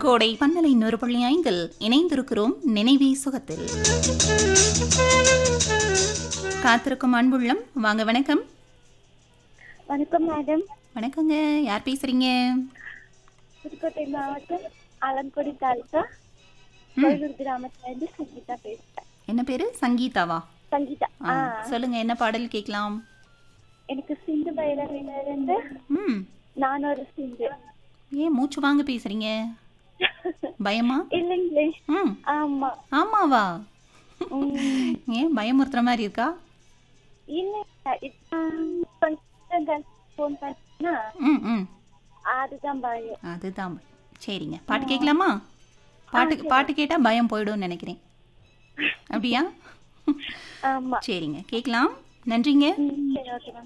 கோடை பன்னலை நூறு புள்ளி ஐந்தில் இணைந்திருக்கிறோம் நினைவே சுகத்தில் காத்திருக்கும் அன்புள்ளம் வாங்க வணக்கம் வணக்கம் மேடம் வணக்கங்க யார் பேசுறீங்க புதுக்கோட்டை மாவட்டம் ஆலங்குடி தாலுகா கோயிலூர் கிராமத்துலேருந்து சங்கீதா பேசுகிறேன் என்ன பேரு சங்கீதாவா சங்கீதா ஆ, ஆ சொல்லுங்க என்ன பாடல் கேட்கலாம் எனக்கு சிந்து பைரவிலிருந்து ம் நான் ஒரு சிந்து ஏன் மூச்சு வாங்க பேசுறீங்க பயமா இல்லைங்களே ம் ஆமா ஆமாவா உம், ஏன் பயமுறுத்துற மாதிரி இருக்கா இல்லை கொஞ்சம் ஃபோன் பண்ணா ம் ம் அதுதான் பயம் அதுதான் சரிங்க பாட்டு கேட்கலாமா பாட்டு பாட்டு கேட்டால் பயம் போயிடும்னு நினைக்கிறேன் அப்படியா ஆமா சரிங்க கேட்கலாம் நன்றிங்க ம், சரி ஓகே மேம்